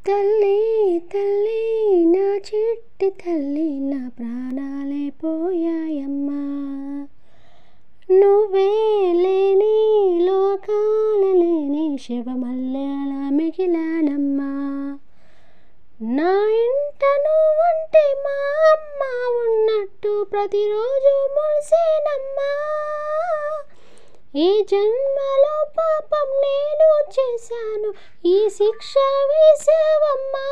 తల్లి తల్లి నా చిట్టి తల్లి నా ప్రాణాలే పోయాయమ్మా నువ్వే లేని లోకాల లేని శివమల్లెలా మిగిలానమ్మా నా ఇంట నువ్వుంటే మా అమ్మ ఉన్నట్టు ప్రతిరోజు మురిసేనమ్మా ఈ జన్మలో పాపం నేను చేశాను ఈ శిక్ష వేసావమ్మా